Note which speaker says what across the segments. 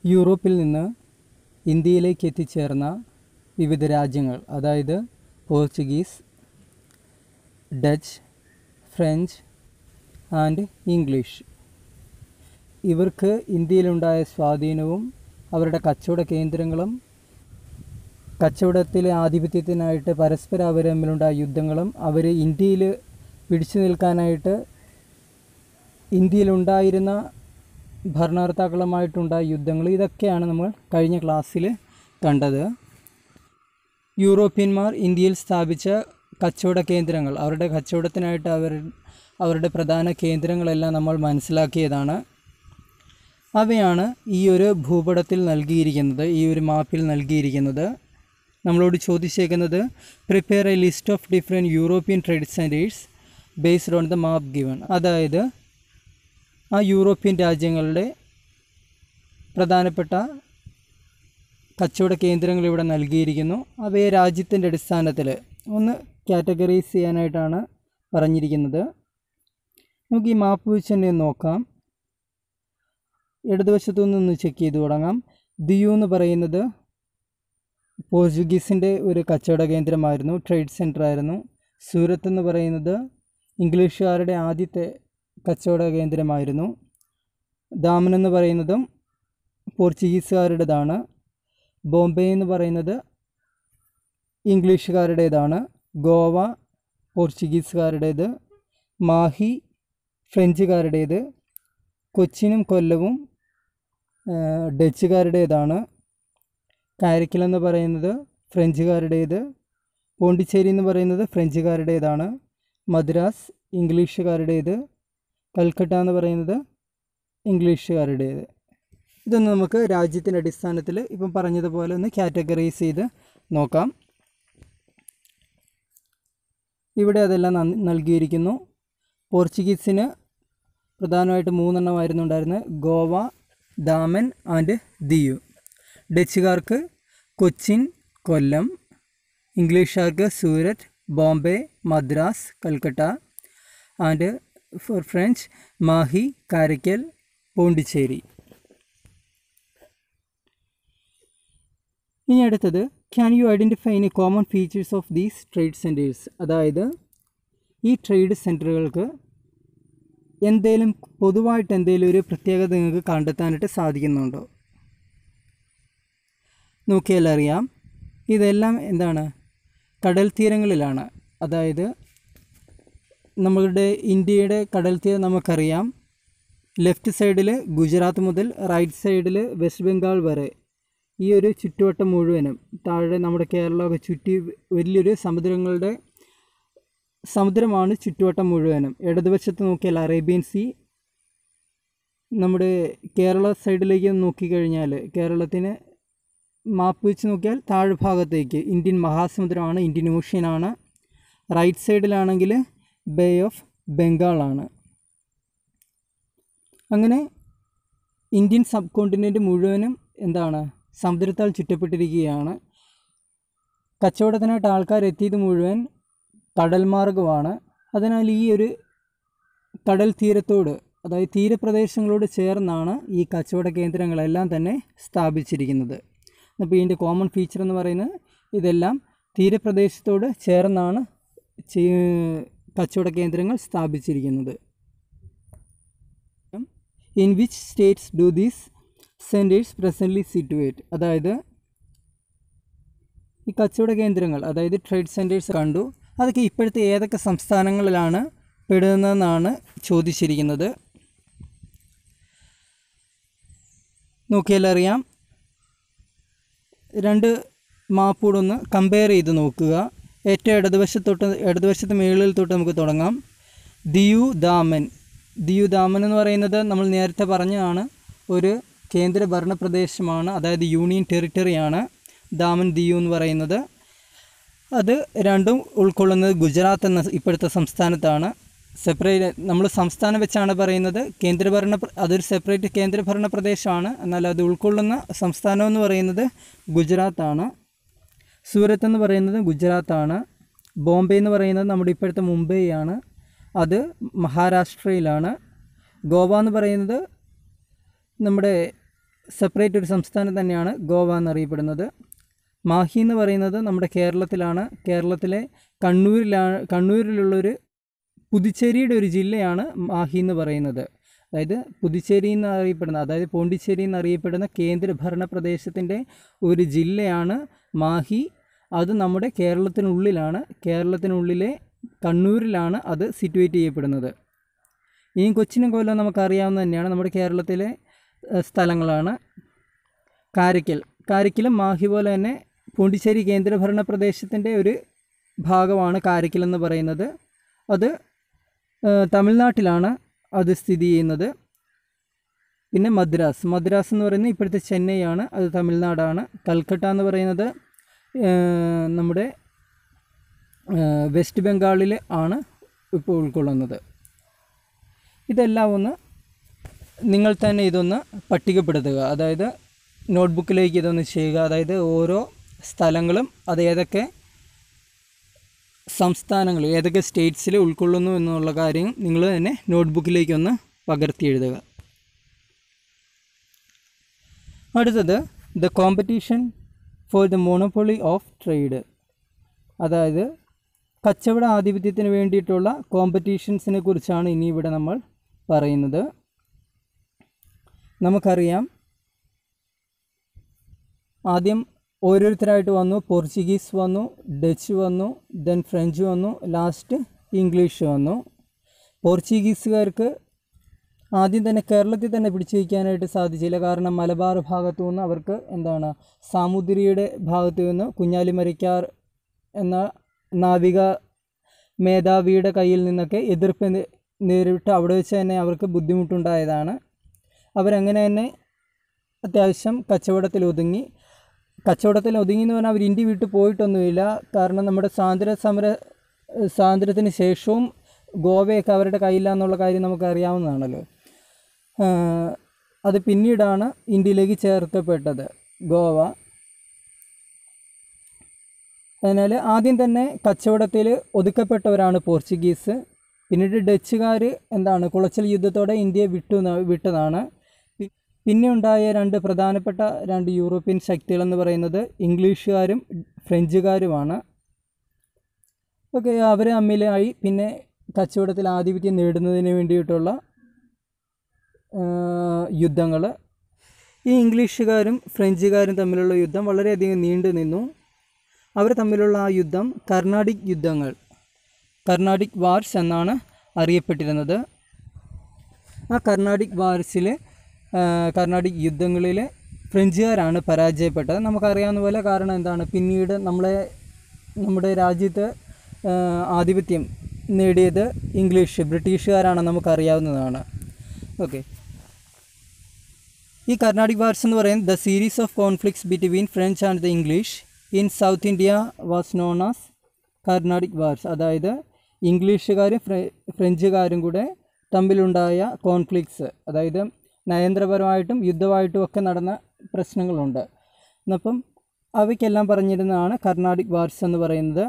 Speaker 1: യൂറോപ്പിൽ നിന്ന് ഇന്ത്യയിലേക്ക് എത്തിച്ചേർന്ന വിവിധ രാജ്യങ്ങൾ അതായത് Portuguese Dutch French and English ഇവർക്ക് ഇന്ത്യയിലുണ്ടായ സ്വാധീനവും അവരുടെ കച്ചവട കേന്ദ്രങ്ങളും കച്ചവടത്തിലെ ആധിപത്യത്തിനായിട്ട് പരസ്പരം അവർ തമ്മിലുണ്ടായ യുദ്ധങ്ങളും അവർ ഇന്ത്യയിൽ പിടിച്ചു നിൽക്കാനായിട്ട് ഇന്ത്യയിലുണ്ടായിരുന്ന ഭരണകർത്താക്കളുമായിട്ടുണ്ടായ യുദ്ധങ്ങൾ ഇതൊക്കെയാണ് നമ്മൾ കഴിഞ്ഞ ക്ലാസ്സിൽ കണ്ടത് യൂറോപ്യന്മാർ ഇന്ത്യയിൽ സ്ഥാപിച്ച കച്ചവട കേന്ദ്രങ്ങൾ അവരുടെ കച്ചവടത്തിനായിട്ട് അവർ അവരുടെ പ്രധാന കേന്ദ്രങ്ങളെല്ലാം നമ്മൾ മനസ്സിലാക്കിയതാണ് അവയാണ് ഈ ഒരു ഭൂപടത്തിൽ നൽകിയിരിക്കുന്നത് ഈ ഒരു മാപ്പിൽ നൽകിയിരിക്കുന്നത് നമ്മളോട് ചോദിച്ചേക്കുന്നത് prepare a list of different European trade centres based on the map given അതായത് ആ യൂറോപ്യൻ രാജ്യങ്ങളുടെ പ്രധാനപ്പെട്ട കച്ചവട കേന്ദ്രങ്ങൾ ഇവിടെ നൽകിയിരിക്കുന്നു അവയെ രാജ്യത്തിൻ്റെ അടിസ്ഥാനത്തിൽ ഒന്ന് കാറ്റഗറൈസ് ചെയ്യാനായിട്ടാണ് പറഞ്ഞിരിക്കുന്നത് നമുക്ക് ഈ മാപ്പ് വെച്ച് തന്നെ ഒന്ന് നോക്കാം ഇടതുവശത്തു നിന്ന് ചെക്ക് ചെയ്ത് തുടങ്ങാം ദിയു എന്ന് പറയുന്നത് പോർച്ചുഗീസിൻ്റെ ഒരു കച്ചവട കേന്ദ്രമായിരുന്നു ട്രേഡ് സെൻറ്റർ ആയിരുന്നു സൂരത്ത് എന്ന് പറയുന്നത് ഇംഗ്ലീഷുകാരുടെ ആദ്യത്തെ കച്ചവട കേന്ദ്രമായിരുന്നു ദാമൻ എന്ന് പറയുന്നതും പോർച്ചുഗീസുകാരുടേതാണ് ബോംബെ എന്ന് പറയുന്നത് ഇംഗ്ലീഷുകാരുടേതാണ് ഗോവ പോർച്ചുഗീസുകാരുടേത് മാഹി ഫ്രഞ്ചുകാരുടേത് കൊച്ചിനും കൊല്ലവും ആ, ഡച്ചുകാരുടേതാണ് കാരക്കൽ എന്ന് പറയുന്നത് ഫ്രഞ്ചുകാരുടേത് പോണ്ടിച്ചേരി എന്ന് പറയുന്നത് ഫ്രഞ്ചുകാരുടേതാണ് മദ്രാസ് ഇംഗ്ലീഷുകാരുടേത് കൽക്കട്ട എന്ന് പറയുന്നത് ഇംഗ്ലീഷുകാരുടേത് ഇതൊന്ന് നമുക്ക് രാജ്യത്തിൻ്റെ അടിസ്ഥാനത്തിൽ ഇപ്പം പറഞ്ഞതുപോലെ ഒന്ന് കാറ്റഗറൈസ് ചെയ്ത് നോക്കാം ഇവിടെ അതെല്ലാം നൽ- നൽകിയിരിക്കുന്നു പോർച്ചുഗീസിന് പ്രധാനമായിട്ട് മൂന്നെണ്ണമായിരുന്നു ഉണ്ടായിരുന്നത് ഗോവ ദാമൻ ആൻഡ് ദിയു ഡച്ചുകാർക്ക് കൊച്ചിൻ കൊല്ലം ഇംഗ്ലീഷുകാർക്ക് Surat Bombay Madras Calcutta and for French Mahe Karaikal Pondicherry ഇനി അടുത്തത് can you identify any common features of these trade centres അതായത് ഈ ട്രേഡ് സെൻറ്ററുകൾക്ക് എന്തേലും പൊതുവായിട്ട് എന്തെങ്കിലും ഒരു പ്രത്യേകത നിങ്ങൾക്ക് കണ്ടെത്താനായിട്ട് സാധിക്കുന്നുണ്ടോ നോക്കിയാൽ അറിയാം ഇതെല്ലാം എന്താണ് കടൽ തീരങ്ങളിലാണ് അതായത് നമ്മളുടെ ഇന്ത്യയുടെ കടൽ തീരം നമുക്കറിയാം ലെഫ്റ്റ് സൈഡിൽ ഗുജറാത്ത് മുതൽ റൈറ്റ് സൈഡിൽ വെസ്റ്റ് ബംഗാൾ വരെ ഈ ഒരു ചുറ്റുവട്ടം മുഴുവനും താഴെ നമ്മുടെ കേരളമൊക്കെ ചുറ്റി വലിയൊരു സമുദ്രങ്ങളുടെ സമുദ്രമാണ് ചുറ്റുവട്ടം മുഴുവനും ഇടതുവശത്ത് നോക്കിയാൽ അറേബ്യൻ സീ നമ്മുടെ കേരള സൈഡിലേക്ക് നോക്കിക്കഴിഞ്ഞാൽ കേരളത്തിന് മാപ്പ് വെച്ച് നോക്കിയാൽ താഴ്ഭാഗത്തേക്ക് ഇന്ത്യൻ മഹാസമുദ്രമാണ് ഇന്ത്യൻ ഓഷ്യനാണ് റൈറ്റ് സൈഡിലാണെങ്കിൽ ബേ ഓഫ് ബംഗാളാണ് അങ്ങനെ ഇന്ത്യൻ സബ് കോണ്ടിനെൻ്റ് മുഴുവനും എന്താണ് സമുദ്രത്താൽ ചുറ്റപ്പെട്ടിരിക്കുകയാണ് കച്ചവടത്തിനായിട്ട് ആൾക്കാർ എത്തിയത് മുഴുവൻ കടൽ മാർഗമാണ് അതിനാൽ ഈ ഒരു കടൽ തീരത്തോട് അതായത് തീരപ്രദേശങ്ങളോട് ചേർന്നാണ് ഈ കച്ചവട കേന്ദ്രങ്ങളെല്ലാം തന്നെ സ്ഥാപിച്ചിരിക്കുന്നത് അപ്പോൾ ഇതിൻ്റെ കോമൺ ഫീച്ചർ എന്ന് പറയുന്നത് ഇതെല്ലാം തീരപ്രദേശത്തോട് ചേർന്നാണ് ചെ- കച്ചവട കേന്ദ്രങ്ങൾ സ്ഥാപിച്ചിരിക്കുന്നത് in which states do these centres presently situate അതായത് ഈ കച്ചവട കേന്ദ്രങ്ങൾ അതായത് ട്രേഡ് സെൻറ്റേഴ്സ് കണ്ടു അതൊക്കെ ഇപ്പോഴത്തെ ഏതൊക്കെ സംസ്ഥാനങ്ങളിലാണ് പെടുന്നതെന്നാണ് ചോദിച്ചിരിക്കുന്നത് നോക്കിയാൽ അറിയാം രണ്ട് മാപ്പ് കൂടെ ഒന്ന് കമ്പയർ ചെയ്ത് നോക്കുക ഏറ്റവും ഇടതുവശത്തൊട്ട് ഇടതുവശത്ത് മുകളിൽ തൊട്ട് നമുക്ക് തുടങ്ങാം ദിയു ദാമൻ ദിയു ദാമൻ എന്ന് പറയുന്നത് നമ്മൾ നേരത്തെ പറഞ്ഞതാണ് ഒരു കേന്ദ്ര ഭരണ പ്രദേശമാണ് അതായത് യൂണിയൻ ടെറിട്ടറിയാണ് ദാമൻ ദിയു എന്ന് പറയുന്നത് അത് രണ്ടും ഉൾക്കൊള്ളുന്നത് ഗുജറാത്ത് എന്ന ഇപ്പോഴത്തെ സംസ്ഥാനത്താണ് സെപ്പറേറ്റ് നമ്മൾ സംസ്ഥാനം വെച്ചാണ് പറയുന്നത് കേന്ദ്രഭരണ പ്ര- അതൊരു സെപ്പറേറ്റ് കേന്ദ്രഭരണ പ്രദേശമാണ് എന്നാൽ അത് ഉൾക്കൊള്ളുന്ന സംസ്ഥാനം എന്ന് പറയുന്നത് ഗുജറാത്താണ് സൂരത്ത് എന്ന് പറയുന്നത് ഗുജറാത്താണ് ബോംബെ എന്ന് പറയുന്നത് നമ്മുടെ ഇപ്പോഴത്തെ മുംബൈയാണ് അത് മഹാരാഷ്ട്രയിലാണ് ഗോവ എന്ന് പറയുന്നത് നമ്മുടെ സെപ്പറേറ്റ് ഒരു സംസ്ഥാനം തന്നെയാണ് ഗോവ എന്നറിയപ്പെടുന്നത് മാഹി എന്ന് പറയുന്നത് നമ്മുടെ കേരളത്തിലാണ് കേരളത്തിലെ കണ്ണൂരിലാണ് കണ്ണൂരിലുള്ളൊരു പുതുച്ചേരിയുടെ ഒരു ജില്ലയാണ് മാഹി എന്ന് പറയുന്നത് അതായത് പുതുച്ചേരി എന്നറിയപ്പെടുന്ന അതായത് പോണ്ടിച്ചേരി എന്നറിയപ്പെടുന്ന കേന്ദ്രഭരണ പ്രദേശത്തിൻ്റെ ഒരു ജില്ലയാണ് മാഹി അത് നമ്മുടെ കേരളത്തിനുള്ളിലാണ് കേരളത്തിനുള്ളിലെ കണ്ണൂരിലാണ് അത് സിറ്റുവേറ്റ് ചെയ്യപ്പെടുന്നത് ഇനിയും കൊച്ചിനും കൊല്ലം നമുക്കറിയാവുന്ന തന്നെയാണ് നമ്മുടെ കേരളത്തിലെ ഏഹ്, സ്ഥലങ്ങളാണ് കാരയ്ക്കൽ കാരയ്ക്കലും മാഹി പോലെ തന്നെ പോണ്ടിച്ചേരി കേന്ദ്രഭരണ പ്രദേശത്തിൻ്റെ ഒരു ഭാഗമാണ് കാരയ്ക്കൽ എന്ന് പറയുന്നത് അത് ഏഹ്, തമിഴ്നാട്ടിലാണ് അത് സ്ഥിതി ചെയ്യുന്നത് പിന്നെ മദ്രാസ് മദ്രാസ് എന്ന് പറയുന്നത് ഇപ്പോഴത്തെ ചെന്നൈയാണ് അത് തമിഴ്നാടാണ് കൽക്കട്ട എന്ന് പറയുന്നത് ഏഹ്, നമ്മുടെ ഏഹ്, വെസ്റ്റ് ബംഗാളിൽ ആണ് ഇപ്പോൾ ഉൾക്കൊള്ളുന്നത് ഇതെല്ലാം ഒന്ന് നിങ്ങൾ തന്നെ ഇതൊന്ന് പട്ടികപ്പെടുത്തുക അതായത് നോട്ട്ബുക്കിലേക്ക് ഇതൊന്ന് ചെയ്യുക അതായത് ഓരോ സ്ഥലങ്ങളും അത് ഏതൊക്കെ സംസ്ഥാനങ്ങൾ ഏതൊക്കെ സ്റ്റേറ്റ്സിൽ ഉൾക്കൊള്ളുന്നു എന്നുള്ള കാര്യം നിങ്ങൾ തന്നെ നോട്ട്ബുക്കിലേക്കൊന്ന് പകർത്തി എഴുതുക അടുത്തത് the competition for the monopoly of trade അതായത് കച്ചവട ആധിപത്യത്തിന് വേണ്ടിയിട്ടുള്ള കോമ്പറ്റീഷൻസിനെ കുറിച്ചാണ് ഇനി ഇവിടെ നമ്മൾ പറയുന്നത് നമുക്കറിയാം ആദ്യം ഓരോരുത്തരായിട്ട് വന്നു പോർച്ചുഗീസ് വന്നു ഡച്ച് വന്നു ദെൻ ഫ്രഞ്ച് വന്നു ലാസ്റ്റ് ഇംഗ്ലീഷ് വന്നു പോർച്ചുഗീസുകാർക്ക് ആദ്യം തന്നെ കേരളത്തിൽ തന്നെ പിടിച്ചു വയ്ക്കാനായിട്ട് സാധിച്ചില്ല കാരണം മലബാർ ഭാഗത്തു നിന്ന് അവർക്ക് എന്താണ് സാമുദ്രിയുടെ ഭാഗത്തു നിന്ന് കുഞ്ഞാലിമരയ്ക്കാർ എന്ന നാവിക മേധാവിയുടെ കയ്യിൽ നിന്നൊക്കെ എതിർപ്പ് നേ- നേരിട്ട് അവിടെ വെച്ച് തന്നെ അവർക്ക് ബുദ്ധിമുട്ടുണ്ടായതാണ് അവരങ്ങനെ തന്നെ അത്യാവശ്യം കച്ചവടത്തിൽ ഒതുങ്ങി കച്ചവടത്തിൽ ഒതുങ്ങി എന്ന് പറഞ്ഞാൽ അവർ ഇന്ത്യ വിട്ട് പോയിട്ടൊന്നുമില്ല കാരണം നമ്മുടെ സ്വാതന്ത്ര്യ സമര സ്വാതന്ത്ര്യത്തിന് ശേഷവും ഗോവയൊക്കെ അവരുടെ കയ്യിലാന്നുള്ള കാര്യം നമുക്ക് അറിയാവുന്നതാണല്ലോ ആഹ് അത് പിന്നീടാണ് ഇന്ത്യയിലേക്ക് ചേർക്കപ്പെട്ടത് ഗോവ അതിനാൽ ആദ്യം തന്നെ കച്ചവടത്തിൽ ഒതുക്കപ്പെട്ടവരാണ് പോർച്ചുഗീസ് പിന്നീട് ഡച്ചുകാർ എന്താണ് കുളച്ചൽ യുദ്ധത്തോടെ ഇന്ത്യയെ വിട്ടു ന- വിട്ടതാണ് പി- പിന്നെ ഉണ്ടായ രണ്ട് പ്രധാനപ്പെട്ട രണ്ട് യൂറോപ്യൻ ശക്തികളെന്ന് പറയുന്നത് ഇംഗ്ലീഷുകാരും ഫ്രഞ്ചുകാരുമാണ് ഓക്കെ അവർ തമ്മിലായി പിന്നെ കച്ചവടത്തിൽ ആധിപത്യം നേടുന്നതിന് വേണ്ടിയിട്ടുള്ള യുദ്ധങ്ങൾ ഈ ഇംഗ്ലീഷുകാരും ഫ്രഞ്ചുകാരും തമ്മിലുള്ള യുദ്ധം വളരെയധികം നീണ്ടു നിന്നു അവർ തമ്മിലുള്ള ആ യുദ്ധം കർണാടിക് യുദ്ധങ്ങൾ കർണാടിക് വാർസ് എന്നാണ് അറിയപ്പെട്ടിരുന്നത് ആ കർണാടിക് വാർസിൽ കർണാടിക് യുദ്ധങ്ങളിൽ ഫ്രഞ്ചുകാരാണ് പരാജയപ്പെട്ടത് നമുക്കറിയാവുന്ന പോലെ കാരണം എന്താണ് പിന്നീട് നമ്മളെ നമ്മുടെ രാജ്യത്ത് ആ, ആധിപത്യം നേടിയത് ഇംഗ്ലീഷ് ബ്രിട്ടീഷുകാരാണെന്ന് നമുക്കറിയാവുന്നതാണ് ഓക്കെ ഈ കർണാടിക് വാർസ് എന്ന് പറയുന്നത് the series of conflicts between French and the English in south India was known as Carnatic wars അതായത് ഇംഗ്ലീഷുകാരും ഫ്രെ- ഫ്രഞ്ചുകാരും കൂടെ തമ്മിലുണ്ടായ കോൺഫ്ലിക്ട്സ് അതായത് നയതന്ത്രപരമായിട്ടും യുദ്ധമായിട്ടും ഒക്കെ നടന്ന പ്രശ്നങ്ങളുണ്ട് എന്നപ്പം അവയ്ക്കെല്ലാം പറഞ്ഞിരുന്നതാണ് കർണാടിക് വാർസ് എന്ന് പറയുന്നത്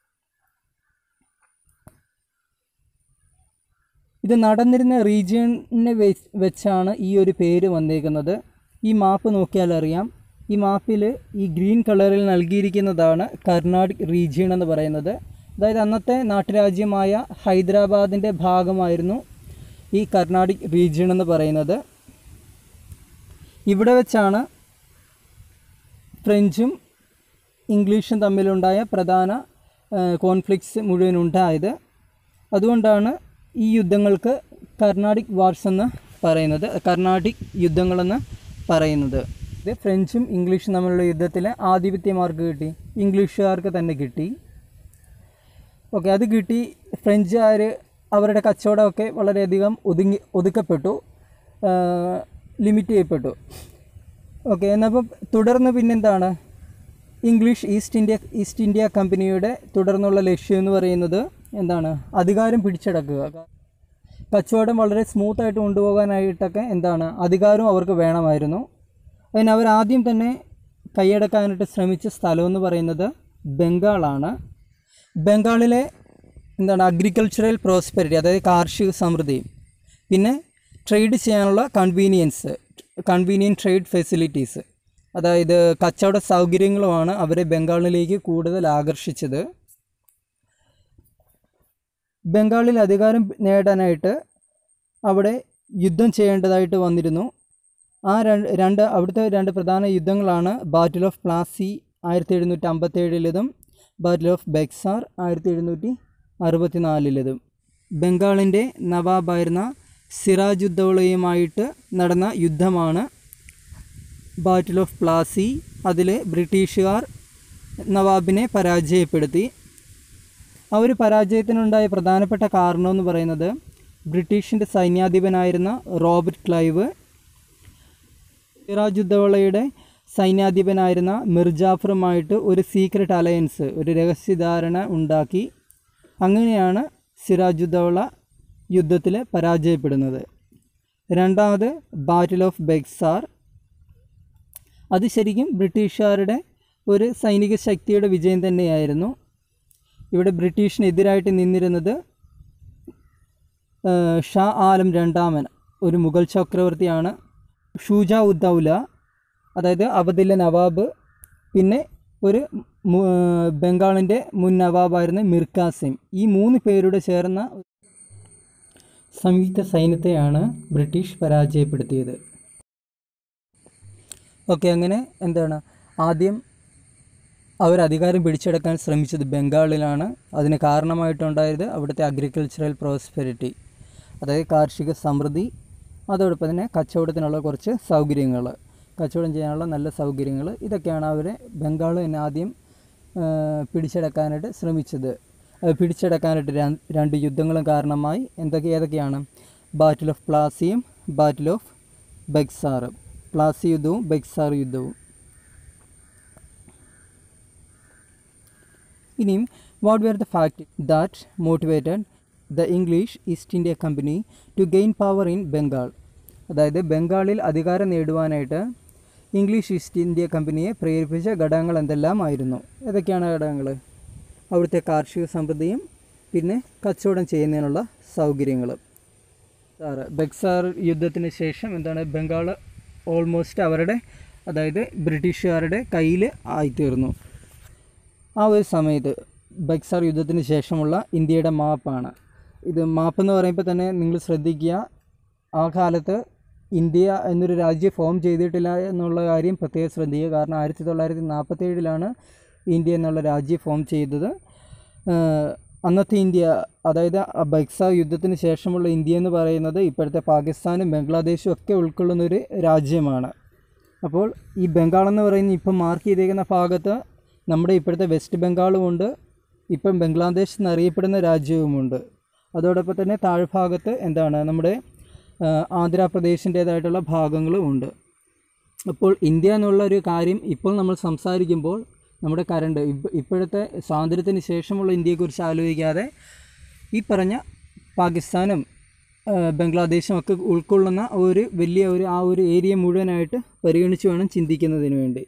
Speaker 1: ഇത് നടന്നിരുന്ന റീജിയനെ വെച്ചാണ് ഈ ഒരു പേര് വന്നേക്കുന്നത് ഈ മാപ്പ് നോക്കിയാൽ അറിയാം ഈ മാപ്പിൽ ഈ ഗ്രീൻ കളറിൽ നൽകിയിരിക്കുന്നതാണ് കർണാടിക് റീജിയൻ എന്ന് പറയുന്നത് അതായത് അന്നത്തെ നാട്ടുരാജ്യമായ ഹൈദരാബാദിൻ്റെ ഭാഗമായിരുന്നു ഈ കർണാടിക് റീജിയൻ എന്ന് പറയുന്നത് ഇവിടെ വെച്ചാണ് ഫ്രഞ്ചും ഇംഗ്ലീഷും തമ്മിലുണ്ടായ പ്രധാന കോൺഫ്ലിക്ട്സ് മുഴുവൻ ഉണ്ടായത് അതുകൊണ്ടാണ് ഈ യുദ്ധങ്ങൾക്ക് കർണാടിക് വാർസ് എന്ന് പറയുന്നത് കർണാടിക് യുദ്ധങ്ങളെന്ന് പറയുന്നത് ഇത് ഫ്രഞ്ചും ഇംഗ്ലീഷും തമ്മിലുള്ള യുദ്ധത്തിൽ ആധിപത്യമാർക്ക് കിട്ടി ഇംഗ്ലീഷുകാർക്ക് തന്നെ കിട്ടി ഓക്കെ അത് കിട്ടി ഫ്രഞ്ചുകാർ അവരുടെ കച്ചവടമൊക്കെ വളരെയധികം ഒതുങ്ങി ഒതുക്കപ്പെട്ടു ലിമിറ്റ് ചെയ്യപ്പെട്ടു ഓക്കെ എന്നപ്പം തുടർന്ന് പിന്നെന്താണ് English East India East India കമ്പനിയുടെ തുടർന്നുള്ള ലക്ഷ്യം എന്ന് പറയുന്നത് എന്താണ് അധികാരം പിടിച്ചടക്കുക കച്ചവടം വളരെ സ്മൂത്തായിട്ട് കൊണ്ടുപോകാനായിട്ടൊക്കെ എന്താണ് അധികാരം അവർക്ക് വേണമായിരുന്നു അതിന് അവർ ആദ്യം തന്നെ കൈയടക്കാനായിട്ട് ശ്രമിച്ച സ്ഥലം എന്ന് പറയുന്നത് ബംഗാളാണ് ബംഗാളിലെ എന്താണ് അഗ്രികൾച്ചറൽ പ്രോസ്പെരിറ്റി അതായത് കാർഷിക സമൃദ്ധി പിന്നെ ട്രേഡ് ചെയ്യാനുള്ള കൺവീനിയൻസ് കൺവീനിയൻറ്റ് ട്രേഡ് ഫെസിലിറ്റീസ് അതായത് കച്ചവട സൗകര്യങ്ങളുമാണ് അവരെ ബംഗാളിലേക്ക് കൂടുതൽ ആകർഷിച്ചത് ബംഗാളിൽ അധികാരം നേടാനായിട്ട് അവിടെ യുദ്ധം ചെയ്യേണ്ടതായിട്ട് വന്നിരുന്നു ആ രണ്ട് രണ്ട് അവിടുത്തെ രണ്ട് പ്രധാന യുദ്ധങ്ങളാണ് ബാറ്റിൽ ഓഫ് പ്ലാസി ആയിരത്തി എഴുന്നൂറ്റി അമ്പത്തേഴിലതും ബാറ്റിൽ ഓഫ് ബെക്സാർ ആയിരത്തി എഴുന്നൂറ്റി അറുപത്തിനാലിലതും ബംഗാളിൻ്റെ നവാബായിരുന്ന സിറാജുദ്ദൗളയുമായിട്ട് നടന്ന യുദ്ധമാണ് ബാറ്റിൽ ഓഫ് പ്ലാസി അതിൽ ബ്രിട്ടീഷുകാർ നവാബിനെ പരാജയപ്പെടുത്തി ആ ഒരു പരാജയത്തിനുണ്ടായ പ്രധാനപ്പെട്ട കാരണമെന്ന് പറയുന്നത് ബ്രിട്ടീഷിൻ്റെ സൈന്യാധിപനായിരുന്ന റോബർട്ട് ക്ലൈവ് സിറാജുദ്ദൗളയുടെ സൈന്യാധിപനായിരുന്ന മിർജാഫറുമായിട്ട് ഒരു സീക്രട്ട് അലയൻസ് ഒരു രഹസ്യധാരണ ഉണ്ടാക്കി അങ്ങനെയാണ് സിറാജുദ്ദൗള യുദ്ധത്തിൽ പരാജയപ്പെടുന്നത് രണ്ടാമത് ബാറ്റിൽ ഓഫ് ബെക്സാർ അത് ശരിക്കും ബ്രിട്ടീഷുകാരുടെ ഒരു സൈനിക ശക്തിയുടെ വിജയം തന്നെയായിരുന്നു ഇവിടെ ബ്രിട്ടീഷിനെതിരായിട്ട് നിന്നിരുന്നത് ഏഹ്, ഷാ ആലം രണ്ടാമൻ ഒരു മുഗൾ ചക്രവർത്തിയാണ് ഷൂജ ഉദ്ദൗല അതായത് അവധിലെ നവാബ് പിന്നെ ഒരു മു- ബംഗാളിൻ്റെ മുൻ നവാബായിരുന്ന മിർ കാസിം ഈ മൂന്ന് പേരുടെ ചേർന്ന സംയുക്ത സൈന്യത്തെയാണ് ബ്രിട്ടീഷ് പരാജയപ്പെടുത്തിയത് ഓക്കെ അങ്ങനെ എന്താണ് ആദ്യം അവർ അധികാരം പിടിച്ചെടുക്കാൻ ശ്രമിച്ചത് ബംഗാളിലാണ് അതിന് കാരണമായിട്ടുണ്ടായത് അവിടുത്തെ അഗ്രികൾച്ചറൽ പ്രോസ്പെരിറ്റി അതായത് കാർഷിക സമൃദ്ധി അതോടൊപ്പം തന്നെ കച്ചവടത്തിനുള്ള കുറച്ച് സൗകര്യങ്ങൾ കച്ചവടം ചെയ്യാനുള്ള നല്ല സൗകര്യങ്ങൾ ഇതൊക്കെയാണ് അവരെ ബംഗാൾ തന്നെ ആദ്യം ആ, പിടിച്ചെടുക്കാനായിട്ട് ശ്രമിച്ചത് അത് പിടിച്ചെടുക്കാനായിട്ട് രണ്ട് രണ്ട് യുദ്ധങ്ങളും കാരണമായി എന്തൊക്കെ ഏതൊക്കെയാണ് ബാറ്റിൽ ഓഫ് പ്ലാസിയും ബാറ്റിൽ ഓഫ് ബെക്സാറും പ്ലാസി യുദ്ധവും ബെക്സാർ യുദ്ധവും ഇനിയും what were the fact that motivated the English East India company to gain power in Bengal അതായത് ബംഗാളിൽ അധികാരം നേടുവാനായിട്ട് ഇംഗ്ലീഷ് ഈസ്റ്റ് ഇന്ത്യ കമ്പനിയെ പ്രേരിപ്പിച്ച ഘടകങ്ങൾ എന്തെല്ലാമായിരുന്നു ഏതൊക്കെയാണ് ഘടകങ്ങൾ അവിടുത്തെ കാർഷിക സമൃദ്ധിയും പിന്നെ കച്ചവടം ചെയ്യുന്നതിനുള്ള സൗകര്യങ്ങളും സാറ് ബക്സാർ യുദ്ധത്തിന് ശേഷം എന്താണ് ബംഗാൾ ഓൾമോസ്റ്റ് അവരുടെ അതായത് ബ്രിട്ടീഷുകാരുടെ കയ്യിൽ ആയിത്തീർന്നു ആ ഒരു സമയത്ത് ബക്സാർ യുദ്ധത്തിന് ശേഷമുള്ള ഇന്ത്യയുടെ മാപ്പാണ് ഇത് മാപ്പ് എന്ന് പറയുമ്പോൾ തന്നെ നിങ്ങൾ ശ്രദ്ധിക്കുക ആ കാലത്ത് ഇന്ത്യ എന്നൊരു രാജ്യം ഫോം ചെയ്തിട്ടില്ല എന്നുള്ള കാര്യം പ്രത്യേകം ശ്രദ്ധിക്കുക കാരണം ആയിരത്തി തൊള്ളായിരത്തി നാൽപ്പത്തേഴിലാണ് ഇന്ത്യ എന്നുള്ള രാജ്യം ഫോം ചെയ്തത് ഏഹ് അന്നത്തെ ഇന്ത്യ അതായത് ആ ബക്സാർ യുദ്ധത്തിന് ശേഷമുള്ള ഇന്ത്യ എന്ന് പറയുന്നത് ഇപ്പോഴത്തെ പാകിസ്ഥാനും ബംഗ്ലാദേശും ഒക്കെ ഉൾക്കൊള്ളുന്ന ഒരു രാജ്യമാണ് അപ്പോൾ ഈ ബംഗാൾ എന്ന് പറയുന്ന ഇപ്പം മാർക്ക് ചെയ്തേക്കുന്ന ഭാഗത്ത് നമ്മുടെ ഇപ്പോഴത്തെ വെസ്റ്റ് ബംഗാളും ഉണ്ട് ഇപ്പം ബംഗ്ലാദേശ് എന്നറിയപ്പെടുന്ന രാജ്യവുമുണ്ട് അതോടൊപ്പം തന്നെ താഴ്ഭാഗത്ത് എന്താണ് നമ്മുടെ ആ, ആന്ധ്രാപ്രദേശിൻ്റേതായിട്ടുള്ള ഭാഗങ്ങളും ഉണ്ട് അപ്പോൾ ഇന്ത്യ എന്നുള്ള ഒരു കാര്യം ഇപ്പോൾ നമ്മൾ സംസാരിക്കുമ്പോൾ നമ്മുടെ കരണ്ട് ഇപ്പ ഇപ്പോഴത്തെ സ്വാതന്ത്ര്യത്തിന് ശേഷമുള്ള ഇന്ത്യയെക്കുറിച്ച് ആലോചിക്കാതെ ഈ പറഞ്ഞ പാകിസ്ഥാനും ആ, ബംഗ്ലാദേശും ഒക്കെ ഉൾക്കൊള്ളുന്ന ഒരു വലിയ ഒരു ആ ഒരു ഏരിയ മുഴുവനായിട്ട് പരിഗണിച്ച് വേണം ചിന്തിക്കുന്നതിന് വേണ്ടി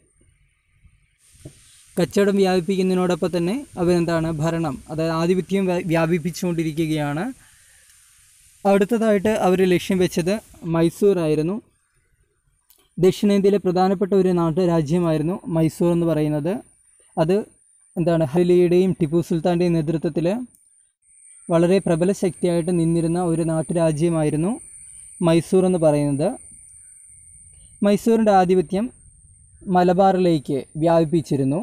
Speaker 1: കച്ചവടം വ്യാപിപ്പിക്കുന്നതിനോടൊപ്പം തന്നെ അവരെന്താണ് ഭരണം അതായത് ആധിപത്യം വ്യാ- വ്യാപിപ്പിച്ചുകൊണ്ടിരിക്കുകയാണ് അടുത്തതായിട്ട് അവർ ലക്ഷ്യം വെച്ചത് മൈസൂർ ആയിരുന്നു ദക്ഷിണേന്ത്യയിലെ പ്രധാനപ്പെട്ട ഒരു നാട്ടുരാജ്യമായിരുന്നു മൈസൂർ എന്ന് പറയുന്നത് അത് എന്താണ് ഹലിയുടെയും ടിപ്പു സുൽത്താൻ്റെയും നേതൃത്വത്തിൽ വളരെ പ്രബല ശക്തിയായിട്ട് നിന്നിരുന്ന ഒരു നാട്ടുരാജ്യമായിരുന്നു മൈസൂർ എന്ന് പറയുന്നത് മൈസൂരിൻ്റെ ആധിപത്യം മലബാറിലേക്ക് വ്യാപിപ്പിച്ചിരുന്നു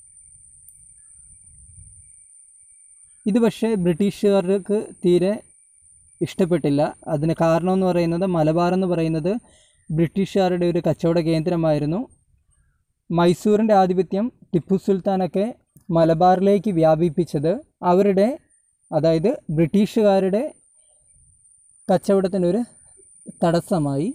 Speaker 1: ഇത് പക്ഷേ ബ്രിട്ടീഷുകാർക്ക് തീരെ ഇഷ്ടപ്പെട്ടില്ല അതിന് കാരണം എന്ന് പറയുന്നത് മലബാർ എന്ന് പറയുന്നത് ബ്രിട്ടീഷുകാരുടെ ഒരു കച്ചവട കേന്ദ്രമായിരുന്നു മൈസൂരിൻ്റെ ആധിപത്യം ടിപ്പു സുൽത്താനൊക്കെ മലബാറിലേക്ക് വ്യാപിപ്പിച്ചത് അവരുടെ അതായത് ബ്രിട്ടീഷുകാരുടെ കച്ചവടത്തിനൊരു തടസ്സമായി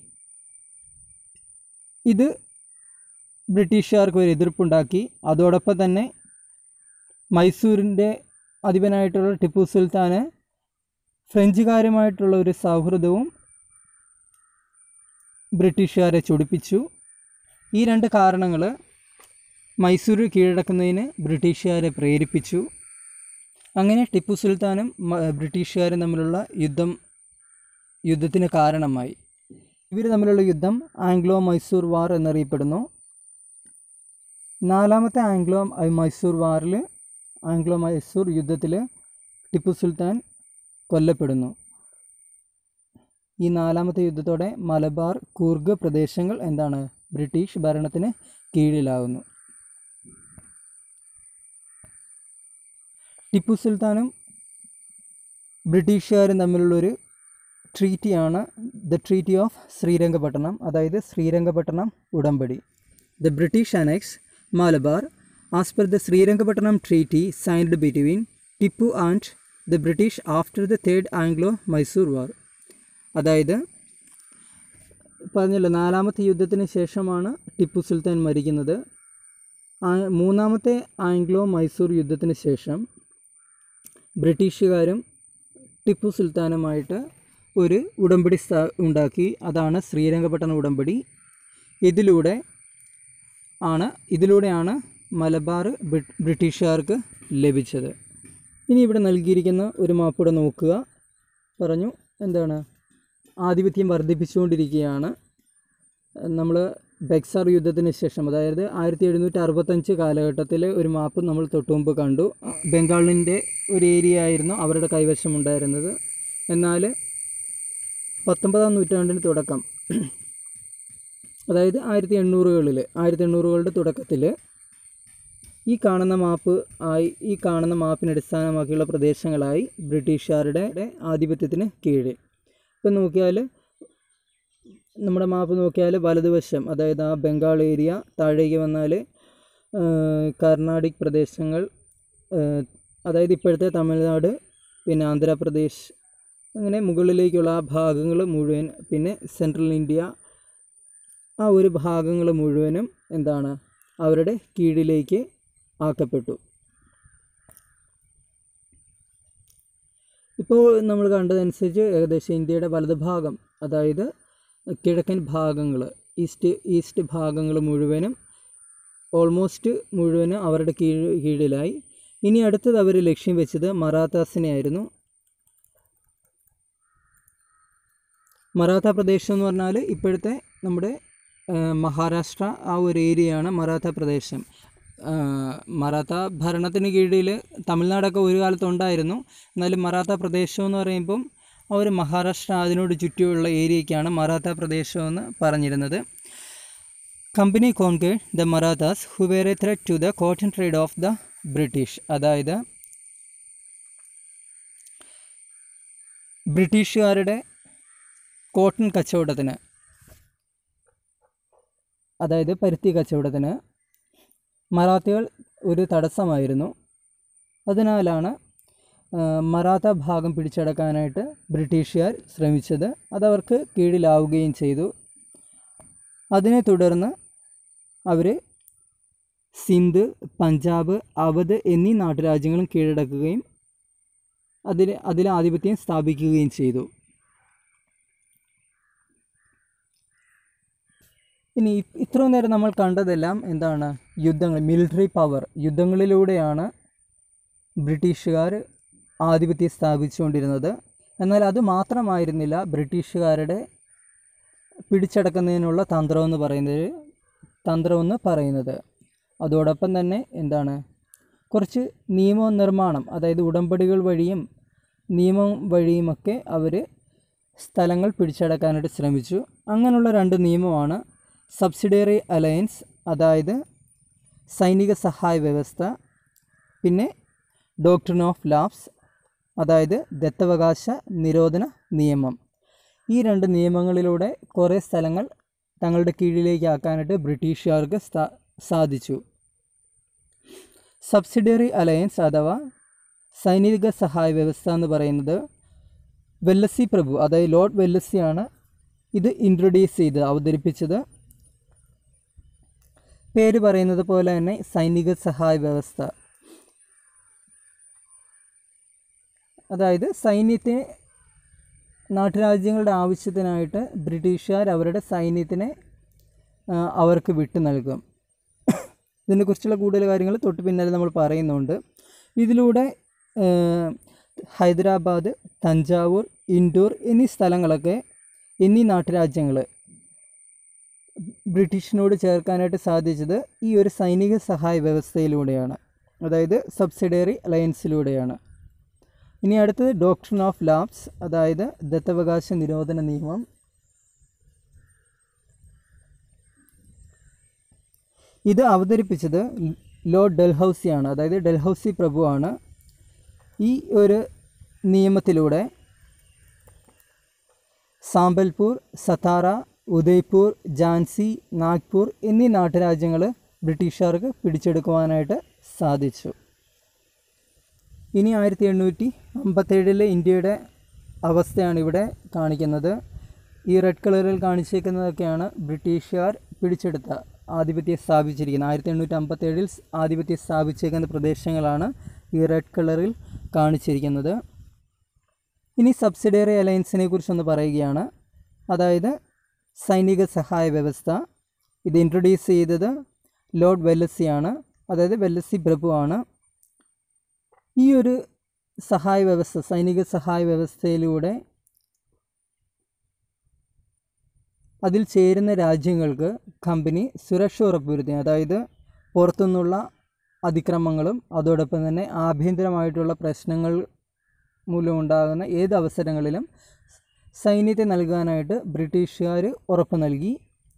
Speaker 1: ഇത് ബ്രിട്ടീഷുകാർക്ക് ഒരു എതിർപ്പുണ്ടാക്കി അതോടൊപ്പം തന്നെ മൈസൂരിൻ്റെ അധിപനായിട്ടുള്ള ടിപ്പു സുൽത്താന് ഫ്രഞ്ചുകാരുമായിട്ടുള്ള ഒരു സൗഹൃദവും ബ്രിട്ടീഷുകാരെ ചൊടിപ്പിച്ചു ഈ രണ്ട് കാരണങ്ങൾ മൈസൂർ കീഴടക്കുന്നതിന് ബ്രിട്ടീഷുകാരെ പ്രേരിപ്പിച്ചു അങ്ങനെ ടിപ്പു സുൽത്താനും മ- ബ്രിട്ടീഷുകാരും തമ്മിലുള്ള യുദ്ധം യുദ്ധത്തിന് കാരണമായി ഇവർ തമ്മിലുള്ള യുദ്ധം ആംഗ്ലോ മൈസൂർ വാർ എന്നറിയപ്പെടുന്നു നാലാമത്തെ ആംഗ്ലോ മൈസൂർ വാറിൽ ആംഗ്ലോ മൈസൂർ യുദ്ധത്തിൽ ടിപ്പു സുൽത്താൻ കൊല്ലപ്പെടുന്നു ഈ നാലാമത്തെ യുദ്ധത്തോടെ മലബാർ കൂർഗ് പ്രദേശങ്ങൾ എന്താണ് ബ്രിട്ടീഷ് ഭരണത്തിന് കീഴിലാകുന്നു ടിപ്പു സുൽത്താനും ബ്രിട്ടീഷുകാരും തമ്മിലുള്ളൊരു ട്രീറ്റിയാണ് ദ ട്രീറ്റി ഓഫ് ശ്രീരംഗപട്ടണം അതായത് ശ്രീരംഗപട്ടണം ഉടമ്പടി the British annex Malabar as per the Srirangapatnam treaty signed between Tipu and the British after the third Anglo Mysore war അതായത് പറഞ്ഞല്ലോ നാലാമത്തെ യുദ്ധത്തിന് ശേഷമാണ് ടിപ്പു സുൽത്താൻ മരിക്കുന്നത് ആ- മൂന്നാമത്തെ ആംഗ്ലോ മൈസൂർ യുദ്ധത്തിന് ശേഷം ബ്രിട്ടീഷുകാരും ടിപ്പു സുൽത്താനുമായിട്ട് ഒരു ഉടമ്പടി സ്ഥാ ഉണ്ടാക്കി അതാണ് ശ്രീരംഗപട്ടണ ഉടമ്പടി ഇതിലൂടെ ആണ് ഇതിലൂടെയാണ് മലബാർ ബ്രി- ബ്രിട്ടീഷുകാർക്ക് ലഭിച്ചത് ഇനി ഇവിടെ നൽകിയിരിക്കുന്ന ഒരു മാപ്പൂടെ നോക്കുക പറഞ്ഞു എന്താണ് ആധിപത്യം വർദ്ധിപ്പിച്ചുകൊണ്ടിരിക്കുകയാണ് നമ്മൾ ബെക്സാർ യുദ്ധത്തിന് ശേഷം അതായത് ആയിരത്തി എഴുന്നൂറ്റി അറുപത്തഞ്ച് കാലഘട്ടത്തിൽ ഒരു മാപ്പ് നമ്മൾ തൊട്ടുമുമ്പ് കണ്ടു ബംഗാളിൻ്റെ ഒരു ഏരിയ ആയിരുന്നു അവരുടെ കൈവശമുണ്ടായിരുന്നത് എന്നാൽ പത്തൊമ്പതാം നൂറ്റാണ്ടിന് തുടക്കം അതായത് ആയിരത്തി എണ്ണൂറുകളിൽ ആയിരത്തി എണ്ണൂറുകളുടെ തുടക്കത്തിൽ ഈ കാണുന്ന മാപ്പ് ആയി ഈ കാണുന്ന മാപ്പിനെ അടിസ്ഥാനമാക്കിയുള്ള പ്രദേശങ്ങളായി ബ്രിട്ടീഷുകാരുടെ ആധിപത്യത്തിന് കീഴിൽ ഇപ്പം നോക്കിയാൽ നമ്മുടെ മാപ്പ് നോക്കിയാൽ വലതുവശം അതായത് ആ ബംഗാൾ ഏരിയ താഴേക്ക് വന്നാൽ കർണാടിക് പ്രദേശങ്ങൾ ആ, അതായത് ഇപ്പോഴത്തെ തമിഴ്നാട് പിന്നെ ആന്ധ്രാപ്രദേശ് അങ്ങനെ മുകളിലേക്കുള്ള ആ ഭാഗങ്ങൾ മുഴുവൻ പിന്നെ സെൻട്രൽ ഇന്ത്യ ആ ഒരു ഭാഗങ്ങൾ മുഴുവനും എന്താണ് അവരുടെ കീഴിലേക്ക് ആക്കപ്പെട്ടു ഇപ്പോൾ നമ്മൾ കണ്ടതനുസരിച്ച് ഏകദേശം ഇന്ത്യയുടെ വലതുഭാഗം അതായത് കിഴക്കൻ ഭാഗങ്ങൾ ഈസ്റ്റ് ഈസ്റ്റ് ഭാഗങ്ങൾ മുഴുവനും ഓൾമോസ്റ്റ് മുഴുവനും അവരുടെ കീഴ് കീഴിലായി ഇനി അടുത്തത് അവർ ലക്ഷ്യം വെച്ചത് മറാത്താസിനെ ആയിരുന്നു മറാത്ത പ്രദേശം എന്ന് പറഞ്ഞാൽ ഇപ്പോഴത്തെ നമ്മുടെ ആ, മഹാരാഷ്ട്ര ആ ഒരു ഏരിയയാണ് മറാത്ത പ്രദേശം ആ, മറാത്ത ഭരണത്തിന് കീഴിൽ തമിഴ്നാടൊക്കെ ഒരു കാലത്ത് ഉണ്ടായിരുന്നു എന്നാലും മറാത്ത പ്രദേശം എന്ന് പറയുമ്പം ആ ഒരു മഹാരാഷ്ട്ര അതിനോട് ചുറ്റുമുള്ള ഏരിയയ്ക്കാണ് മറാത്ത പ്രദേശം എന്ന് പറഞ്ഞിരുന്നത് company conquered the Marathas who were a threat to the cotton trade of the British അതായത് ബ്രിട്ടീഷുകാരുടെ കോട്ടൺ കച്ചവടത്തിന് അതായത് പരുത്തി കച്ചവടത്തിന് മറാത്തികൾ ഒരു തടസ്സമായിരുന്നു അതിനാലാണ് ആ, മറാത്ത ഭാഗം പിടിച്ചടക്കാനായിട്ട് ബ്രിട്ടീഷുകാർ ശ്രമിച്ചത് അതവർക്ക് കീഴിലാവുകയും ചെയ്തു അതിനെ തുടർന്ന് അവർ സിന്ധ് പഞ്ചാബ് അവധ് എന്നീ നാട്ടുരാജ്യങ്ങളും കീഴടക്കുകയും അതിൽ അതിൽ ആധിപത്യം സ്ഥാപിക്കുകയും ചെയ്തു ഇനി ഇ- ഇത്രയും നേരം നമ്മൾ കണ്ടതെല്ലാം എന്താണ് യുദ്ധങ്ങൾ മിലിറ്ററി പവർ യുദ്ധങ്ങളിലൂടെയാണ് ബ്രിട്ടീഷുകാർ ആധിപത്യം സ്ഥാപിച്ചുകൊണ്ടിരുന്നത് എന്നാൽ അത് മാത്രമായിരുന്നില്ല ബ്രിട്ടീഷുകാരുടെ പിടിച്ചടക്കുന്നതിനുള്ള തന്ത്രമെന്ന് പറയുന്നത് തന്ത്രമെന്ന് പറയുന്നത് അതോടൊപ്പം തന്നെ എന്താണ് കുറച്ച് നിയമ നിർമ്മാണം അതായത് ഉടമ്പടികൾ വഴിയും നിയമം വഴിയുമൊക്കെ അവർ സ്ഥലങ്ങൾ പിടിച്ചടക്കാനായിട്ട് ശ്രമിച്ചു അങ്ങനെയുള്ള രണ്ട് നിയമമാണ് സബ്സിഡിയറി അലയൻസ് അതായത് സൈനിക സഹായ വ്യവസ്ഥ പിന്നെ ഡോക്ട്രിൻ ഓഫ് ലാബ്സ് അതായത് ദത്തവകാശ നിരോധന നിയമം ഈ രണ്ട് നിയമങ്ങളിലൂടെ കുറേ സ്ഥലങ്ങൾ തങ്ങളുടെ കീഴിലേക്ക് ആക്കാനായിട്ട് ബ്രിട്ടീഷുകാർക്ക് സ്ഥാ സാധിച്ചു സബ്സിഡിയറി അലയൻസ് അഥവാ സൈനിക സഹായ വ്യവസ്ഥ എന്ന് പറയുന്നത് വെല്ലസി പ്രഭു അതായത് ലോർഡ് വെല്ലസിയാണ് ഇത് ഇൻട്രൊഡ്യൂസ് ചെയ്ത് അവതരിപ്പിച്ചത് പേര് പറയുന്നത് പോലെ തന്നെ സൈനിക സഹായ വ്യവസ്ഥ അതായത് സൈന്യത്തെ നാട്ടുരാജ്യങ്ങളുടെ ആവശ്യത്തിനായിട്ട് ബ്രിട്ടീഷുകാർ അവരുടെ സൈന്യത്തിനെ ആ, അവർക്ക് വിട്ടു നൽകും ഇതിനെക്കുറിച്ചുള്ള കൂടുതൽ കാര്യങ്ങൾ തൊട്ട് പിന്നാലെ നമ്മൾ പറയുന്നുണ്ട് ഇതിലൂടെ ആ, ഹൈദരാബാദ് തഞ്ചാവൂർ ഇൻഡോർ എന്നീ സ്ഥലങ്ങളൊക്കെ എന്നീ നാട്ടുരാജ്യങ്ങൾ ബ്രിട്ടീഷിനോട് ചേർക്കാനായിട്ട് സാധിച്ചത് ഈ ഒരു സൈനിക സഹായ വ്യവസ്ഥയിലൂടെയാണ് അതായത് സബ്സിഡിയറി അലയൻസിലൂടെയാണ് ഇനി അടുത്തത് ഡോക്ട്രിൻ ഓഫ് ലാബ്സ് അതായത് ദത്തവകാശ നിരോധന നിയമം ഇത് അവതരിപ്പിച്ചത് ലോർഡ് ഡൽഹൌസിയാണ് അതായത് ഡൽഹൌസി പ്രഭുവാണ് ഈ ഒരു നിയമത്തിലൂടെ സാമ്പൽപൂർ സത്താറ ഉദയ്പൂർ ഝാൻസി നാഗ്പൂർ എന്നീ നാട്ടുരാജ്യങ്ങൾ ബ്രിട്ടീഷുകാർക്ക് പിടിച്ചെടുക്കുവാനായിട്ട് സാധിച്ചു ഇനി ആയിരത്തി എണ്ണൂറ്റി അമ്പത്തേഴിലെ ഇന്ത്യയുടെ അവസ്ഥയാണ് ഇവിടെ കാണിക്കുന്നത് ഈ റെഡ് കളറിൽ കാണിച്ചേക്കുന്നതൊക്കെയാണ് ബ്രിട്ടീഷുകാർ പിടിച്ചെടുത്ത ആധിപത്യം സ്ഥാപിച്ചിരിക്കുന്നത് ആയിരത്തി എണ്ണൂറ്റി അമ്പത്തേഴിൽ ആധിപത്യം സ്ഥാപിച്ചേക്കുന്ന പ്രദേശങ്ങളാണ് ഈ റെഡ് കളറിൽ കാണിച്ചിരിക്കുന്നത് ഇനി സബ്സിഡിയറി അലയൻസിനെ കുറിച്ചൊന്ന് പറയുകയാണ് അതായത് സൈനിക സഹായ വ്യവസ്ഥ ഇത് ഇൻട്രൊഡ്യൂസ് ചെയ്തത് ലോർഡ് വെല്ലസിയാണ് അതായത് വെല്ലസി പ്രഭുവാണ് ഈ ഒരു സഹായ വ്യവസ്ഥ സൈനിക സഹായ വ്യവസ്ഥയിലൂടെ അതിൽ ചേരുന്ന രാജ്യങ്ങൾക്ക് കമ്പനി സുരക്ഷ ഉറപ്പുവരുത്തി അതായത് പുറത്തുനിന്നുള്ള അതിക്രമങ്ങളും അതോടൊപ്പം തന്നെ ആഭ്യന്തരമായിട്ടുള്ള പ്രശ്നങ്ങൾ മൂലമുണ്ടാകുന്ന ഏത് അവസരങ്ങളിലും സൈന്യത്തെ നൽകാനായിട്ട് ബ്രിട്ടീഷുകാർ ഉറപ്പ് നൽകി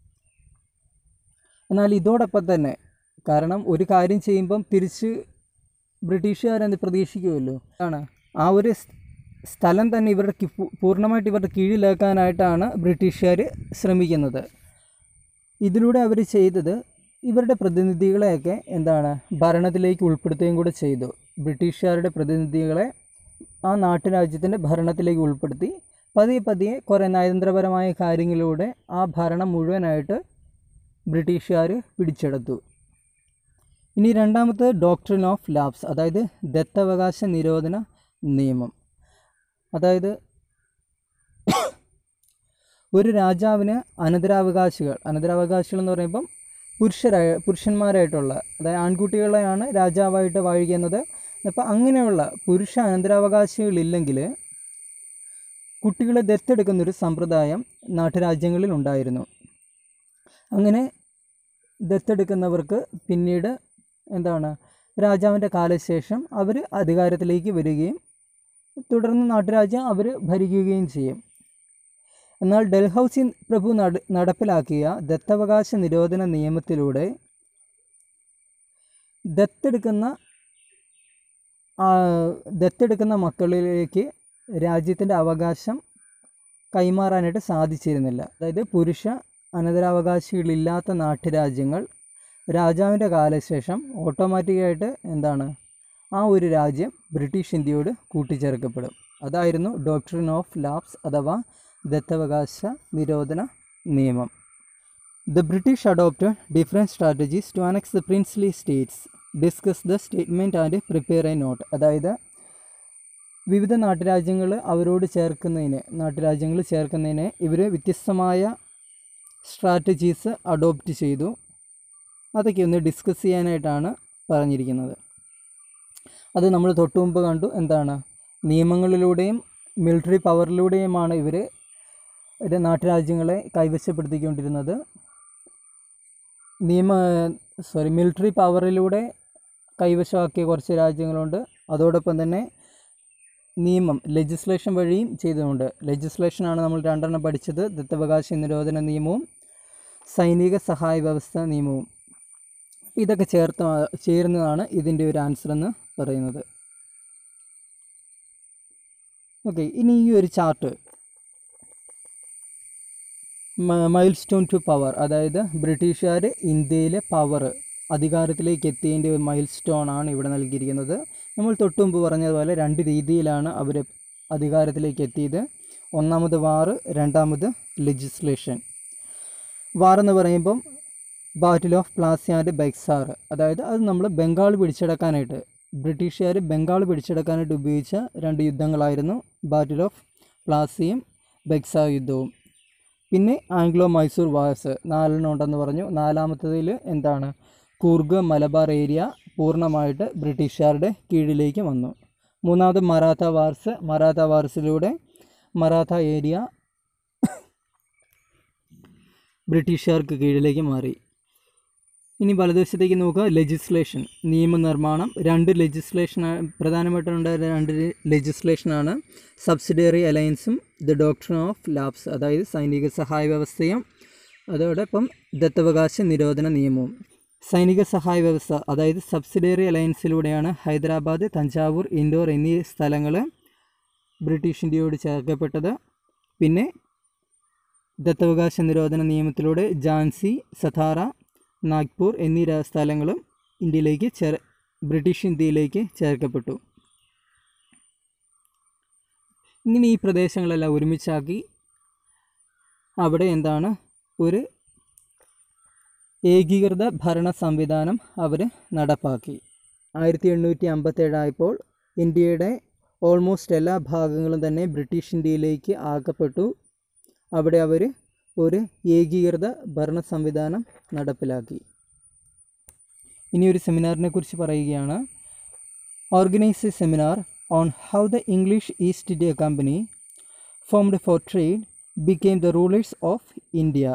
Speaker 1: എന്നാൽ ഇതോടൊപ്പം തന്നെ കാരണം ഒരു കാര്യം ചെയ്യുമ്പം തിരിച്ച് ബ്രിട്ടീഷുകാരെന്ത് പ്രതീക്ഷിക്കുമല്ലോ ആണ് ആ ഒരു സ് സ്ഥലം തന്നെ ഇവരുടെ കി- പൂ- പൂർണ്ണമായിട്ട് ഇവരുടെ കീഴിലാക്കാനായിട്ടാണ് ബ്രിട്ടീഷുകാർ ശ്രമിക്കുന്നത് ഇതിലൂടെ അവർ ചെയ്തത് ഇവരുടെ പ്രതിനിധികളെയൊക്കെ എന്താണ് ഭരണത്തിലേക്ക് ഉൾപ്പെടുത്തുകയും കൂടെ ചെയ്തു ബ്രിട്ടീഷുകാരുടെ പ്രതിനിധികളെ ആ നാട്ടുരാജ്യത്തിൻ്റെ ഭരണത്തിലേക്ക് ഉൾപ്പെടുത്തി പതിയെ പതിയെ കുറേ നയതന്ത്രപരമായ കാര്യങ്ങളിലൂടെ ആ ഭരണം മുഴുവനായിട്ട് ബ്രിട്ടീഷുകാർ പിടിച്ചെടുത്തു ഇനി രണ്ടാമത്തെ ഡോക്ട്രിൻ ഓഫ് ലാബ്സ് അതായത് ദത്തവകാശ നിരോധന നിയമം അതായത് ഒരു രാജാവിന് അനന്തരാവകാശികൾ അനന്തരാവകാശികൾ എന്ന് പറയുമ്പം പുരുഷരായ പുരുഷന്മാരായിട്ടുള്ള അതായത് ആൺകുട്ടികളെയാണ് രാജാവായിട്ട് വാഴിക്കുന്നത് അപ്പോൾ അങ്ങനെയുള്ള പുരുഷ അനന്തരാവകാശികളില്ലെങ്കിൽ കുട്ടികളെ ദത്തെടുക്കുന്നൊരു സമ്പ്രദായം നാട്ടുരാജ്യങ്ങളിൽ ഉണ്ടായിരുന്നു അങ്ങനെ ദത്തെടുക്കുന്നവർക്ക് പിന്നീട് എന്താണ് രാജാവിൻ്റെ കാലശേഷം അവർ അധികാരത്തിലേക്ക് വരികയും തുടർന്ന് നാട്ടുരാജ്യം അവർ ഭരിക്കുകയും ചെയ്യും എന്നാൽ ഡൽഹൌസി പ്രഭു നട നടപ്പിലാക്കിയ ദത്തവകാശ നിരോധന നിയമത്തിലൂടെ ദത്തെടുക്കുന്ന ആ, ദത്തെടുക്കുന്ന മക്കളിലേക്ക് രാജ്യത്തിൻ്റെ അവകാശം കൈമാറാനായിട്ട് സാധിച്ചിരുന്നില്ല അതായത് പുരുഷ അനന്തരാവകാശികളില്ലാത്ത നാട്ടുരാജ്യങ്ങൾ രാജാവിൻ്റെ കാലശേഷം ഓട്ടോമാറ്റിക്കായിട്ട് എന്താണ് ആ ഒരു രാജ്യം ബ്രിട്ടീഷ് ഇന്ത്യയോട് കൂട്ടിച്ചേർക്കപ്പെടും അതായിരുന്നു ഡോക്ട്രിൻ ഓഫ് ലാബ്സ് അഥവാ ദത്തവകാശ നിരോധന നിയമം The British adopted different strategies to annex the princely states. Discuss the statement and prepare a note. അതായത് വിവിധ നാട്ടുരാജ്യങ്ങൾ അവരോട് ചേർക്കുന്നതിന് നാട്ടുരാജ്യങ്ങൾ ചേർക്കുന്നതിന് ഇവർ വ്യത്യസ്തമായ സ്ട്രാറ്റജീസ് അഡോപ്റ്റ് ചെയ്തു അതൊക്കെ ഒന്ന് ഡിസ്കസ് ചെയ്യാനായിട്ടാണ് പറഞ്ഞിരിക്കുന്നത് അത് നമ്മൾ തൊട്ടു മുമ്പ് കണ്ടു എന്താണ് നിയമങ്ങളിലൂടെയും മിലിറ്ററി പവറിലൂടെയുമാണ് ഇവർ ഇത് നാട്ടുരാജ്യങ്ങളെ കൈവശപ്പെടുത്തിക്കൊണ്ടിരുന്നത് നിയമ സോറി മിലിറ്ററി പവറിലൂടെ കൈവശമാക്കിയ കുറച്ച് രാജ്യങ്ങളുണ്ട് അതോടൊപ്പം തന്നെ നിയമം ലെജിസ്ലേഷൻ വഴിയും ചെയ്തുകൊണ്ട് ലെജിസ്ലേഷനാണ് നമ്മൾ രണ്ടെണ്ണം പഠിച്ചത് ദത്തവകാശ നിരോധന നിയമവും സൈനിക സഹായ വ്യവസ്ഥ നിയമവും ഇതൊക്കെ ചേർത്ത് ചേരുന്നതാണ് ഇതിൻ്റെ ഒരു ആൻസർ എന്ന് പറയുന്നത് ഓക്കെ ഇനി ഈ ഒരു chart milestone to power അതായത് ബ്രിട്ടീഷുകാർ ഇന്ത്യയിലെ പവർ അധികാരത്തിലേക്ക് എത്തിയതിൻ്റെ ഒരു മൈൽ സ്റ്റോൺ ആണ് ഇവിടെ നൽകിയിരിക്കുന്നത് നമ്മൾ തൊട്ടു മുമ്പ് പറഞ്ഞതുപോലെ രണ്ട് രീതിയിലാണ് അവർ അധികാരത്തിലേക്ക് എത്തിയത് ഒന്നാമത് വാറ് രണ്ടാമത് ലെജിസ്ലേഷൻ വാർ എന്ന് പറയുമ്പം battle of Plassey and Buxar അതായത് അത് നമ്മൾ ബംഗാൾ പിടിച്ചെടുക്കാനായിട്ട് ബ്രിട്ടീഷുകാർ ബംഗാൾ പിടിച്ചെടുക്കാനായിട്ട് ഉപയോഗിച്ച രണ്ട് യുദ്ധങ്ങളായിരുന്നു ബാറ്റിൽ ഓഫ് പ്ലാസിയും ബെക്സാർ യുദ്ധവും പിന്നെ ആംഗ്ലോ മൈസൂർ വാർസ് നാലെണ്ണം ഉണ്ടെന്ന് പറഞ്ഞു നാലാമത്തതിൽ എന്താണ് കൂർഗ് മലബാർ ഏരിയ പൂർണ്ണമായിട്ട് ബ്രിട്ടീഷുകാരുടെ കീഴിലേക്ക് വന്നു മൂന്നാമത് മറാത്ത വാർസ് മറാത്ത വാർസിലൂടെ മറാത്ത ഏരിയ ബ്രിട്ടീഷുകാർക്ക് കീഴിലേക്ക് മാറി ഇനി വലതുവശത്തേക്ക് നോക്കുക ലെജിസ്ലേഷൻ നിയമനിർമ്മാണം രണ്ട് ലെജിസ്ലേഷൻ പ്രധാനമായിട്ടുണ്ടായ രണ്ട് ലെജിസ്ലേഷനാണ് സബ്സിഡിയറി അലയൻസും ദ ഡോക്ടർ ഓഫ് ലാബ്സ് അതായത് സൈനിക സഹായ വ്യവസ്ഥയും അതോടൊപ്പം ദത്തവകാശ നിരോധന നിയമവും സൈനിക സഹായ വ്യവസ്ഥ അതായത് സബ്സിഡിയറി അലയൻസിലൂടെയാണ് ഹൈദരാബാദ് തഞ്ചാവൂർ ഇൻഡോർ എന്നീ സ്ഥലങ്ങൾ ബ്രിട്ടീഷ് ഇന്ത്യയോട് ചേർക്കപ്പെട്ടത് പിന്നെ ദത്തവകാശ നിരോധന നിയമത്തിലൂടെ ഝാൻസി സഥാറ നാഗ്പൂർ എന്നീ രാ- സ്ഥലങ്ങളും ഇന്ത്യയിലേക്ക് ചേർ ബ്രിട്ടീഷ് ഇന്ത്യയിലേക്ക് ചേർക്കപ്പെട്ടു ഇങ്ങനെ ഈ പ്രദേശങ്ങളെല്ലാം ഒരുമിച്ചാക്കി അവിടെ എന്താണ് ഒരു ഏകീകൃത ഭരണ സംവിധാനം അവർ നടപ്പാക്കി ആയിരത്തി എണ്ണൂറ്റി അമ്പത്തേഴായപ്പോൾ ഇന്ത്യയുടെ ഓൾമോസ്റ്റ് എല്ലാ ഭാഗങ്ങളും തന്നെ ബ്രിട്ടീഷ് ഇന്ത്യയിലേക്ക് ആക്കപ്പെട്ടു അവിടെ അവർ ഒരു ഏകീകൃത ഭരണ സംവിധാനം നടപ്പിലാക്കി ഇനി ഒരു സെമിനാറിനെ കുറിച്ച് പറയുകയാണ് organise a seminar on how the English East India company formed for trade became the rulers of India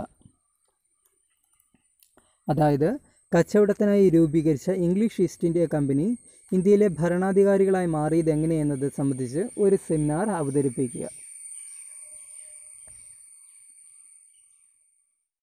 Speaker 1: അതായത് കച്ചവടത്തിനായി രൂപീകരിച്ച ഇംഗ്ലീഷ് ഈസ്റ്റ് ഇന്ത്യ കമ്പനി ഇന്ത്യയിലെ ഭരണാധികാരികളായി മാറിയത് എങ്ങനെയെന്നത് സംബന്ധിച്ച് ഒരു സെമിനാർ അവതരിപ്പിക്കുക